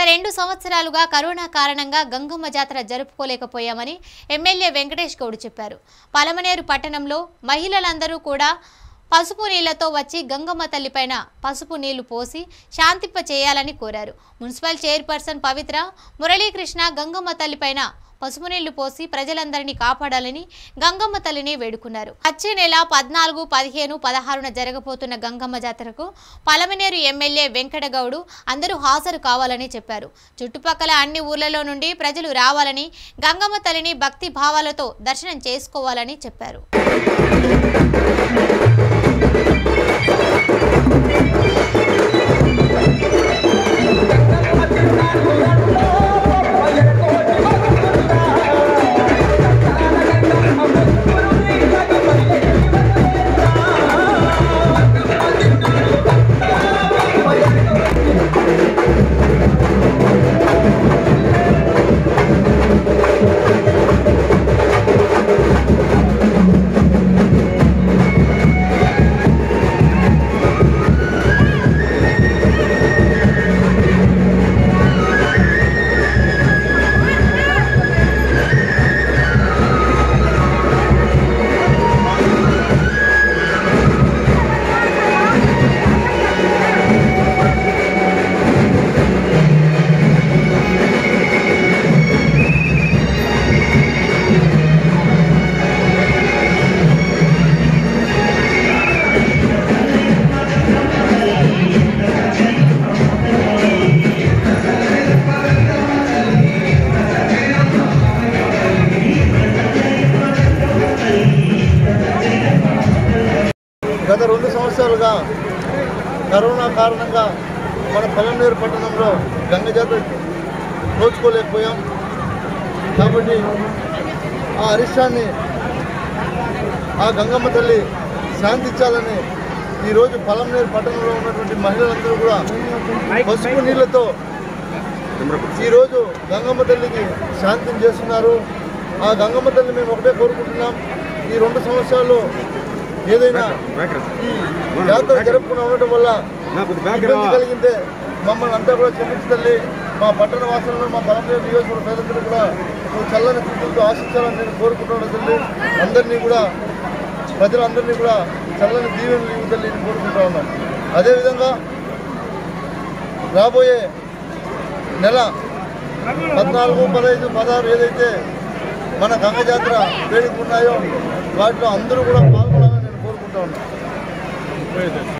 రెండు సంవత్సరాలుగా కరోనా కారణంగా గంగమ్మ జాతర జరుపుకోలేకపోయామని ఎమ్మెల్యే వెంకటేష్ గౌడ్ చెప్పారు పలమనేరు పట్టణంలో మహిళలందరూ కూడా పసుపు నీళ్లతో వచ్చి గంగమ్మ తల్లిపైన పసుపు నీళ్లు పోసి శాంతింప చేయాలని కోరారు మున్సిపల్ చైర్పర్సన్ పవిత్ర మురళీకృష్ణ గంగమ్మ తల్లిపైన పసుపు నీళ్లు పోసి ప్రజలందరినీ కాపాడాలని గంగమ్మ తల్లిని వేడుకున్నారు వచ్చే నెల పద్నాలుగు పదిహేను పదహారున జరగబోతున్న గంగమ్మ జాతరకు పలమనేరు ఎమ్మెల్యే వెంకటగౌడు అందరూ హాజరు కావాలని చెప్పారు చుట్టుపక్కల అన్ని ఊర్లలో నుండి ప్రజలు రావాలని గంగమ్మ తల్లిని భక్తి భావాలతో దర్శనం చేసుకోవాలని చెప్పారు గత రెండు సంవత్సరాలుగా కరోనా కారణంగా మన పల్లెనూరు పట్టణంలో గంగ జాతర నోచుకోలేకపోయాం కాబట్టి ఆ అరిష్టాన్ని ఆ గంగమ్మ తల్లి శాంతించాలని ఈరోజు పలంనేరు పట్టణంలో ఉన్నటువంటి మహిళలందరూ కూడా పసుపు నీళ్ళతో ఈరోజు గంగమ్మ తల్లికి శాంతిని చేస్తున్నారు ఆ గంగమ్మ తల్లి మేము ఒకటే కోరుకుంటున్నాం ఈ రెండు సంవత్సరాలు ఏదైనా ఈ జాతర జరుపుకుని ఉండటం వల్ల ఇబ్బంది కలిగితే మమ్మల్ని అంతా కూడా క్షమించి తల్లి మా పట్టణ వాసులను మా బలంలో నియోజకవర్గ ప్రజలందరూ కూడా నువ్వు చల్లని స్థితితో ఆశించాలని నేను కోరుకుంటున్నాను తల్లి అందరినీ కూడా ప్రజలందరినీ కూడా చల్లని దీవెనలు ఇవ్వు తల్లి నేను కోరుకుంటా ఉన్నాను అదేవిధంగా రాబోయే నెల పద్నాలుగు పదహైదు పదహారు ఏదైతే మన గంగ జాతర వేడుకున్నాయో వాటిలో అందరూ కూడా పాల్గొనాలని నేను కోరుకుంటా ఉన్నాను